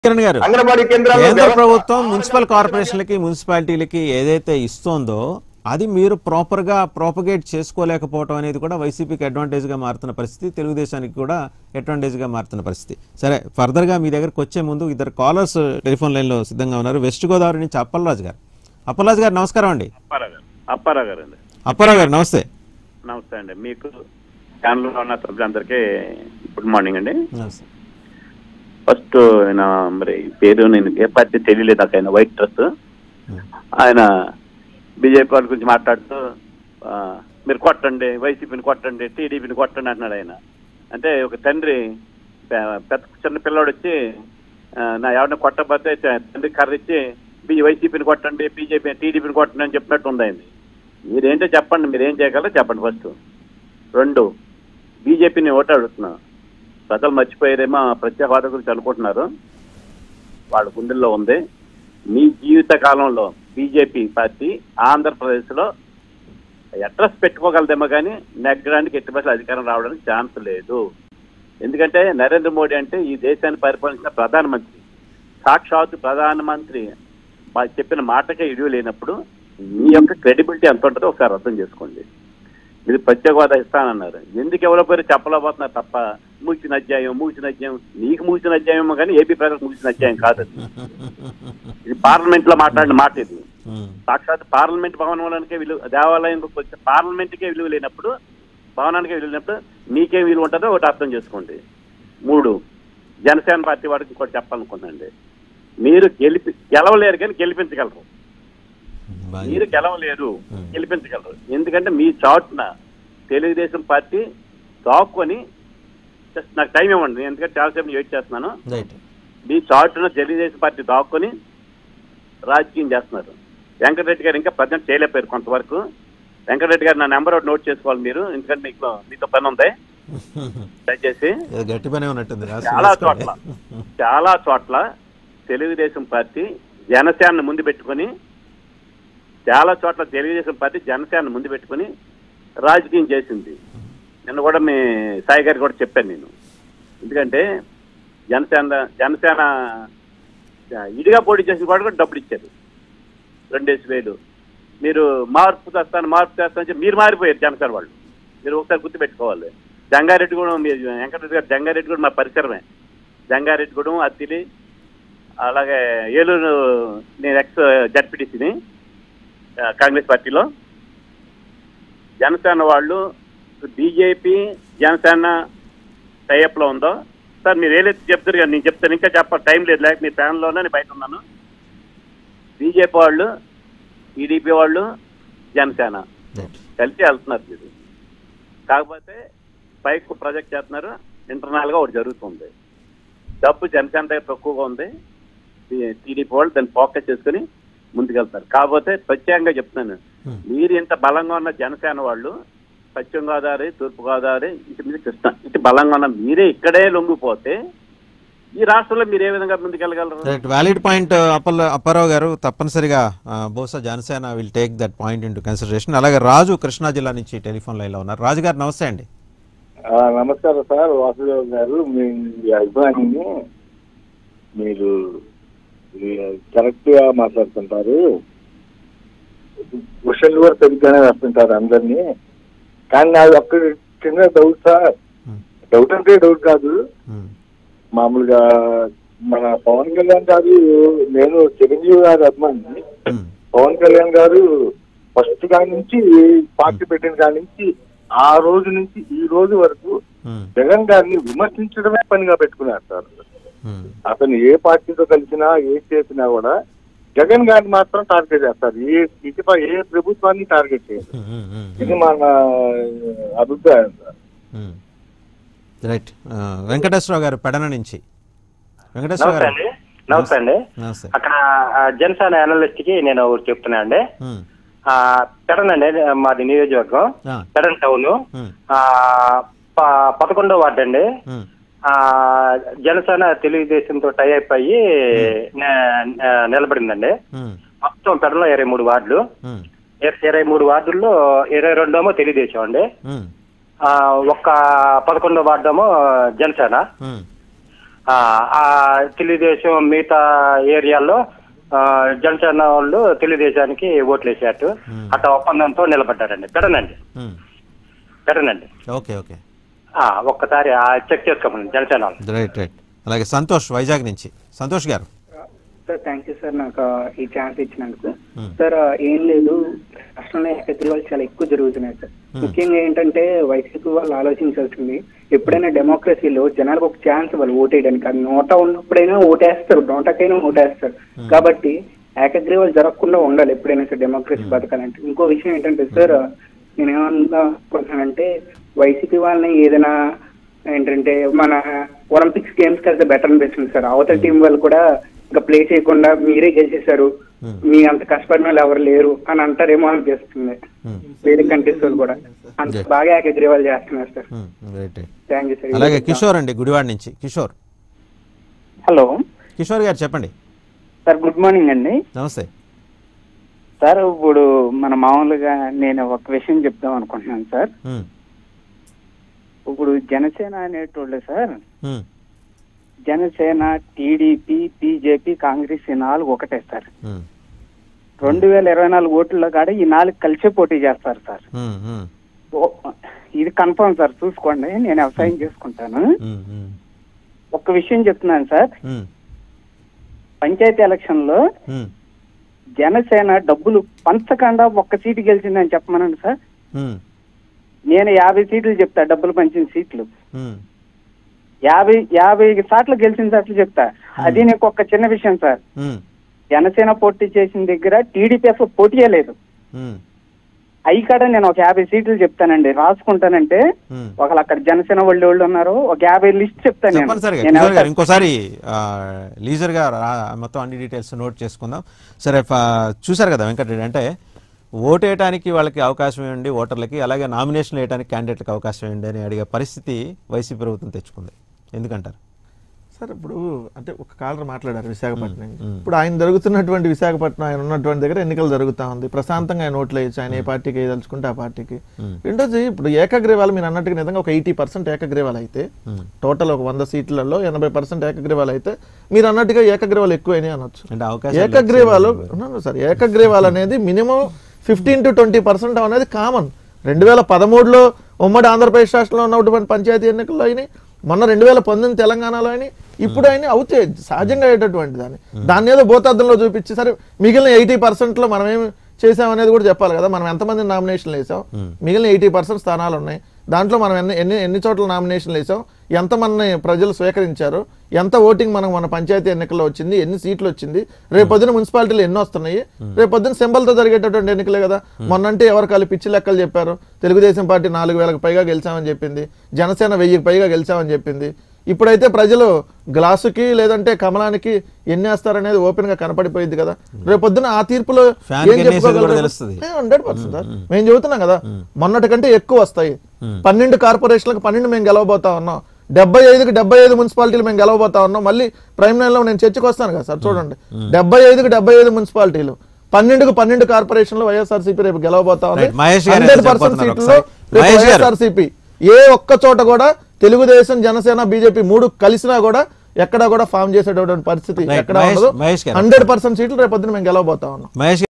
కిరణ్ గారు అంగన్వాడీ కేంద్రాల్లో కేంద్ర వ్యవస్థ- ప్రభుత్వం మున్సిపల్ కార్పొరేషన్లకి మున్సిపాలిటీలకి ఏదైతే ఇస్తోందో అది మీరు ప్రాపర్ గా ప్రాపగేట్ చేసుకోలేకపోవడం అనేది కూడా వైసీపీకి అడ్వాంటేజ్ గా మారుతున్న పరిస్థితి తెలుగుదేశానికి కూడా అడ్వాంటేజ్ గా మారుతున్న పరిస్థితి సరే ఫర్దర్ గా మీ దగ్గరకు వచ్చే ముందు ఇద్దరు కాలర్స్ టెలిఫోన్ లైన్ లో సిద్ధంగా ఉన్నారు వెస్ట్ గోదావరి నుంచి అప్పలరాజు గారు అప్పలరాజు గారు నమస్కారం అండి అప్పారావు గారు అప్పారావు గారు అండి అప్పారావు గారు నమస్తే నమస్తే అండి మీకు ఛానల్లో ఉన్న సభ్యులందరికీ గుడ్ మార్నింగ్ అండి నమస్తే ఫస్ట్ ఆయన మరి పేరు నేను ఏ పార్టీ తెలియలేదు నాకు ఆయన వైట్ డ్రెస్ ఆయన బీజేపీ వాళ్ళ గురించి మాట్లాడుతూ ఆ, మీరు కొట్టండి వైసీపీని కొట్టండి టీడీపీని కొట్టండి అంటున్నాడు ఆయన అంటే ఒక తండ్రి పె- పెద్ద చిన్న పిల్లోడు వచ్చి ఆ, నా ఎవరిని కొట్టబోతే తండ్రి కర్ర ఇచ్చి బీ వైసీపీని కొట్టండి బీజేపీ టీడీపీని కొట్టండి అని చెప్పినట్టు ఉంది ఆయనది. మీరేంటో చెప్పండి మీరు ఏం చేయగలరో చెప్పండి ఫస్ట్ రెండు బీజేపీని ఓటు అడుగుతున్నా ప్రజలు మర్చిపోయారేమో ప్రత్యేక హోదా గురించి అనుకుంటున్నారు వాళ్ళ గుండెల్లో ఉంది మీ జీవిత కాలంలో బీజేపీ పార్టీ ఆంధ్రప్రదేశ్లో అడ్రస్ పెట్టుకోగలదేమో కానీ నెగ్గడానికి ఎట్టి బస్సులు అధికారం రావడానికి ఛాన్స్ లేదు ఎందుకంటే నరేంద్ర మోడీ అంటే ఈ దేశాన్ని పరిపాలించిన ప్రధానమంత్రి సాక్షాత్ ప్రధానమంత్రి వాళ్ళు చెప్పిన మాటకే ఇడివి లేనప్పుడు మీ యొక్క క్రెడిబిలిటీ ఎంత ఉంటుందో ఒకసారి అర్థం చేసుకోండి మీరు ప్రత్యేక హోదా ఇస్తానన్నారు ఎందుకు ఎవరో పేరు చెప్పలేకపోతున్నారు తప్ప మూసిన అధ్యాయం మూసిన అధ్యాయం నీకు మూసిన అధ్యాయం కానీ ఏపీ ప్రజలకు మూసిన అధ్యాయం కాదు అది. ఇది పార్లమెంట్ లో మాట్లాడిన మాట ఇది ఉమ్. సాక్షాత్ పార్లమెంట్ భవనంలోనికే విలువ దేవాలయం వచ్చే పార్లమెంట్కే విలువ లేనప్పుడు భవనానికే విలువ లేనప్పుడు మీకేం విలువ ఉంటుందో ఒకటి అర్థం చేసుకోండి మూడు జనసేన పార్టీ వాడికి ఇంకోటి చెప్పాలనుకున్నాండి మీరు గెలిపి గెలవలేరు కానీ గెలిపించగలరు బాగా మీరు గెలవలేరు Hmm. గెలిపించగలరు ఎందుకంటే మీ చాటున తెలుగుదేశం పార్టీ దాక్కొని జస్ట్ నాకు టైం ఇవ్వండి నేను ఎందుకంటే చాలాసేపు వెయిట్ చేస్తున్నాను రైట్ మీ చాటున తెలుగుదేశం పార్టీ దాక్కొని రాజకీయం చేస్తున్నారు వెంకటరెడ్డి గారు ఇంకా ప్రజెంట్ చేయలేకపోయారు కొంతవరకు వెంకటరెడ్డి గారు నా నెంబర్ ఒకటి నోట్ చేసుకోవాలి మీరు ఎందుకంటే మీకు మీతో పని ఉంది దయచేసి ఏదో గట్టి పనే ఉన్నట్టుంది రాసి చాలా వేసుకోండి. చోట్ల చాలా చోట్ల తెలుగుదేశం పార్టీ జనసేనను ముందు పెట్టుకొని చాలా చోట్ల తెలుగుదేశం పార్టీ జనసేనను ముందు పెట్టుకొని రాజకీయం చేసింది నిన్న కూడా మీ సాయి గారికి కూడా చెప్పాను నేను ఎందుకంటే జనసేన జనసేన ఇదిగా పోటీ చేసిన వాడు కూడా డబ్బులు ఇచ్చారు రెండేసి వేలు మీరు మార్పు తెస్తాను మార్పు తెస్తాను చెప్పి మీరు మారిపోయారు జనసేన వాళ్ళు మీరు ఒకసారి గుర్తుపెట్టుకోవాలి జంగారెడ్డి కూడా మీరు వెంకటరెడ్డి గారు జంగారెడ్డి కూడా మా పరిసరమే జంగారెడ్డిగూడెం అత్తిలి అలాగే ఏలూరు నేను ఎక్స్ జడ్పీటీసీని కాంగ్రెస్ పార్టీలో జనసేన వాళ్ళు బీజేపీ జనసేన టైఅప్లో ఉందో సార్ మీరు ఏదైతే చెప్తారు కదా నేను చెప్తాను ఇంకా చెప్ప టైం లేదు లేక మీ ప్యాన్లోనే నేను బయట ఉన్నాను బీజేపీ వాళ్ళు టీడీపీ వాళ్ళు జనసేన రైట్ కలిసి వెళ్తున్నారు మీరు కాకపోతే పైకి ప్రాజెక్ట్ చేస్తున్నారు ఇంటర్నల్ గా ఒకటి జరుగుతుంది డబ్బు జనసేన దగ్గర తక్కువగా ఉంది టీడీపీ వాళ్ళు దాన్ని ఫోకస్ చేసుకుని ముందుకెళ్తారు కాకపోతే ప్రత్యేకంగా చెప్తున్నాను Hmm. మీరు ఇంత బలంగా ఉన్న జనసేన వాళ్ళు పశ్చిమ గోదావరి తూర్పు గోదావరి ఇటు మీద కృష్ణ ఇటు బలంగా ఉన్న మీరే ఇక్కడే లొంగిపోతే ఈ రాష్ట్రంలో మీరు ఏ విధంగా ముందుకెళ్ళగలరు right valid point Appala Apparao గారు తప్పనిసరిగా ఆ, బహుశా Janasena will take that point in consideration అలాగే రాజు కృష్ణా జిల్లా నుంచి టెలిఫోన్ లైన్లో ఉన్నారు రాజు గారు నమస్తే అండి ఆ, నమస్కారం సార్ వాసుదేవ్ గారు మీ అభిమానిని మీరు కరెక్ట్ గా మాట్లాడుతుంటారు క్వశ్చన్లు కూడా సరిగ్గానే వేస్తుంటారు అందరినీ కానీ నాది ఒక్క చిన్న డౌట్ సార్ Hmm. డౌట్ అంటే డౌట్ కాదు Hmm. మామూలుగా మన పవన్ కళ్యాణ్ గారు నేను చిరంజీవి గారి అభిమాని Hmm. పవన్ కళ్యాణ్ గారు ఫస్ట్ కాడి నుంచి పార్టీ పెట్టిన కాడి నుంచి ఆ రోజు నుంచి ఈ రోజు వరకు Hmm. జగన్ గారిని విమర్శించడమే పనిగా పెట్టుకున్నారు సార్ Hmm. అతను ఏ పార్టీతో కలిసినా ఏ చేసినా కూడా జగన్ గారిని మాత్రం టార్గెట్ చేస్తారు ఏ ఇటుపై ఏ ప్రభుత్వాన్ని టార్గెట్ చేయరు Hmm. Hmm. Hmm. ఇది మన అభిప్రాయం సార్ Hmm. రైట్ ఆ, వెంకటేశ్వరరావు గారు పెడన నుంచి వెంకటేశ్వర నమస్తే గారు అండి నమస్తే అండి నమస్తే అక్కడ ఆ, జనసేన అనలిస్ట్ కి నేను ఒకటి చెప్తున్నా అండి Hmm. ఆ, పెడన్ అండి మాది నియోజకవర్గం ఆ. Pedana town Hmm. ఆ, ప- పదకొండో వార్డు అండి Hmm. ఆ, జనసేన తెలుగుదేశంతో టైఅప్ అయ్యి నే- నే- నిలబడిందండి Hmm. మొత్తం పెడలో ఇరవై మూడు వార్డులు Hmm. ఇర- ఇరవై మూడు వార్డుల్లో ఇరవై రెండోమో తెలుగుదేశం అండి Hmm. ఆ, ఒక్క పదకొండో వార్డేమో జనసేన Hmm. ఆ ఆ, ఆ తెలుగుదేశం మిగతా ఏరియాల్లో ఆ, జనసేన వాళ్ళు తెలుగుదేశానికి ఓట్లు వేసారు అట్లా ఒప్పందంతో నిలబడ్డారండి పెడనండి ఉమ్. పెడనండి ఓకే ఓకే ఆ, ఒక్కసారి ఆ చెక్ చేసుకోమని జనసేన వాళ్ళు రైట్ రైట్ అలాగే సంతోష్ వైజాగ్ నుంచి సంతోష్ గారు సార్ థ్యాంక్ యూ సార్ నాకు ఈ ఛాన్స్ ఇచ్చినందుకు Hmm. సార్ ఏం లేదు రాష్ట్రంలో ఎకత్రివాలు చాలా ఎక్కువ జరుగుతున్నాయి సార్ ముఖ్యంగా ఏంటంటే వైసీపీ వాళ్ళు ఆలోచించాల్సింది ఎప్పుడైనా డెమోక్రసీలో జనాలకు ఒక ఛాన్స్ ఇవ్వాలి ఓటేయడానికి అది నోటా ఉన్నప్పుడైనా ఓటేస్తారు నోటకైనా ఓటేస్తారు కాబట్టి ఏకగ్రీవాలు జరగకుండా ఉండాలి ఎప్పుడైనా సార్ డెమోక్రసీ బతకాలంటే ఇంకో విషయం ఏంటంటే సార్ నేను ఏమన్నా అనుకుంటున్నానంటే వైసీపీ వాళ్ళని ఏదైనా ఏంటంటే మన ఒలింపిక్స్ గేమ్స్ కలిసి బెటర్ అనిపిస్తుంది సార్ అవతల టీం వాళ్ళు కూడా ఇంకా ప్లే చేయకుండా మీరే గెలిచేశారు మీ అంత కష్టపడిన వాళ్ళు ఎవరు లేరు అని అంటారేమో అనిపిస్తుంది ఉమ్. వేరే కంట్రీస్ వాళ్ళు కూడా అంత బాగా ఏకగ్రీవాలు చేస్తున్నారు సార్ ఉమ్. Right right thank you sir అలాగే కిషోర్ అండి గుడివాడ నుంచి కిషోర్ హలో కిషోర్ గారు చెప్పండి సార్ గుడ్ మార్నింగ్ అండి నమస్తే సార్ ఇప్పుడు మన మామూలుగా నేను ఒక విషయం చెప్దాం అనుకుంటున్నాను సార్ ఉమ్. ఇప్పుడు జనసేన అనేటోళ్ళు సార్ ఉమ్. జనసేన టీడీపీ బీజేపీ కాంగ్రెస్ ఈ నాలుగు ఒకటే సార్ ఉమ్. రెండు వేల ఇరవై నాలుగు ఓట్లలో కాడ ఈ నాలుగు కలిసే పోటీ చేస్తారు సార్ ఉమ్. ఉమ్. ఓ- ఇది కన్ఫర్మ్ సార్ చూసుకోండి నేను వ్యవసాయం చేసుకుంటాను ఉమ్. ఉమ్. ఒక్క విషయం చెప్తున్నాను సార్ ఉమ్. పంచాయతీ ఎలక్షన్ లో ఉమ్. జనసేన డబ్బులు పంచకుండా ఒక్క సీటు గెలిచిందని చెప్పమనండి సార్ ఉమ్. నేను యాభై సీట్లు చెప్తా డబ్బులు పంచిన సీట్లు ఉమ్. యాభై యాభై సార్లు గెలిచిన సార్లు చెప్తా అది నీకు ఒక చిన్న విషయం సార్ ఉమ్. జనసేన పోటీ చేసిన దగ్గర టీడీపీ అసలు పోటీయే లేదు ఉమ్. అయి కాడ నేను ఒక యాభై సీట్లు చెప్తానండి రాసుకుంటానంటే ఉమ్. ఒకళ్ళు అక్కడ జనసేన వాళ్ళు వాళ్ళు ఉన్నారు ఒక యాభై లిస్ట్ చెప్తాను నేను. తప్పనిసరిగా నేను కిషోర్ గారు ఎవరితో- ఇంకోసారి ఆ, లీజర్గా రా- మొత్తం అన్ని డీటెయిల్స్ నోట్ చేసుకుందాం సరే ఫ- చూశారు కదా వెంకటరెడ్డి అంటే ఓటు వేయడానికి వాళ్ళకి అవకాశం ఇవ్వండి ఓటర్లకి అలాగే నామినేషన్ వేయడానికి క్యాండిడేట్లకు అవకాశం ఇవ్వండి అని అడిగే పరిస్థితి వైసీపీ ప్రభుత్వం తెచ్చుకుంది ఎందుకంటారు సార్ ఇప్పుడు అంటే ఒక కాలర్ మాట్లాడారు విశాఖపట్నం నుంచి. ఇప్పుడు ఆయన జరుగుతున్నటువంటి విశాఖపట్నం ఆయన ఉన్నటువంటి దగ్గర ఎన్నికలు జరుగుతా ఉంది ప్రశాంతంగా ఆయన ఓట్లు వేయచ్చు ఆయన ఏ పార్టీకి వేయదలుచుకుంటే ఆ పార్టీకి రెండోది ఇప్పుడు ఏకగ్రీవాలు మీరు అన్నట్టుగా నిజంగా ఒక ఎయిటీ పర్సెంట్ ఏకగ్రీవాలు అయితే టోటల్ ఒక వంద సీట్లలో ఎనభై పర్సెంట్ ఏకగ్రీవాలు అయితే మీరు అన్నట్టుగా ఏకగ్రీవాలు ఎక్కువైనాయి అనొచ్చు అంటే అవకాశం ఏకగ్రీవాలు సార్ ఏకగ్రీవాలు అనేది minimum fifteen to twenty percent అనేది కామన్ రెండు వేల పదమూడులో ఉమ్మడి ఆంధ్రప్రదేశ్ రాష్ట్రంలో ఉన్నటువంటి పంచాయతీ ఎన్నికల్లో అయినాయి మొన్న రెండు వేల పంతొమ్మిది తెలంగాణలో అయినాయి ఇప్పుడు అయినా అవుతాయి సహజంగా అయ్యేటటువంటి దాన్ని దాన్ని ఏదో భూతార్థంలో చూపించి సరే మిగిలిన ఎయిటీ పర్సెంట్లో మనం ఏం చేసామనేది కూడా చెప్పాలి కదా మనం ఎంతమంది నామినేషన్లు వేసాం మిగిలిన ఎయిటీ పర్సెంట్ స్థానాలు ఉన్నాయి దాంట్లో మనం ఎన్ని ఎన్ని ఎన్ని చోట్ల నామినేషన్లు వేసాం ఎంతమంది ప్రజలు స్వీకరించారు ఎంత ఓటింగ్ మనకు మన పంచాయతీ ఎన్నికల్లో వచ్చింది ఎన్ని సీట్లు వచ్చింది రేపొద్దున మున్సిపాలిటీలు ఎన్ని వస్తున్నాయి రేపొద్దున సింబల్తో జరిగేటటువంటి ఎన్నికలే కదా మొన్నంటే ఎవరు కాలి పిచ్చి లెక్కలు చెప్పారు తెలుగుదేశం పార్టీ నాలుగు వేలకు పైగా గెలిచామని చెప్పింది జనసేన వెయ్యికి పైగా గెలిచామని చెప్పింది ఇప్పుడైతే ప్రజలు గ్లాసుకి లేదంటే కమలానికి ఎన్ని వేస్తారనేది ఓపెన్ గా కనపడిపోయింది కదా రేపొద్దున ఆ తీర్పులో ఫ్యాన్ కి ఎన్ని వేసేది కూడా తెలుస్తది. హండ్రెడ్ పర్సెంట్ సార్ మేము చెబుతున్నాం కదా మొన్నటి కంటే ఎక్కువ వస్తాయి పన్నెండు కార్పొరేషన్లకు పన్నెండు మేము గెలవబోతా ఉన్నాం డెబ్బై ఐదుకి డెబ్బై ఐదు మున్సిపాలిటీలు మేము గెలవబోతా ఉన్నాం మళ్ళీ ప్రైమ్ లైన్ లో నేను చర్చకు వస్తాను కదా సార్ చూడండి డెబ్బై ఐదుకి డెబ్బై ఐదు మున్సిపాలిటీలు పన్నెండుకు పన్నెండు కార్పొరేషన్లు వైఎస్ఆర్సీపీ రేపు గెలవబోతా ఉంది Right. మహేష్ గారు హండ్రెడ్ ఏదో పర్సెంట్ చెప్పబోతున్నారు సీట్లు ఒకసారి. మహేష్ గారు. వైఎస్ఆర్సీపీ ఏ ఒక్క చోట కూడా తెలుగుదేశం జనసేన బీజేపీ మూడు కలిసినా కూడా ఎక్కడా కూడా ఫామ్ చేసేటటువంటి పరిస్థితి Right. ఎక్కడ మహేష్- ఉండదు మహేష్ గారు. హండ్రెడ్ పర్సెంట్ సీట్లు రేపు పొద్దున మేము గెలవబోతా ఉన్నాం మహేష్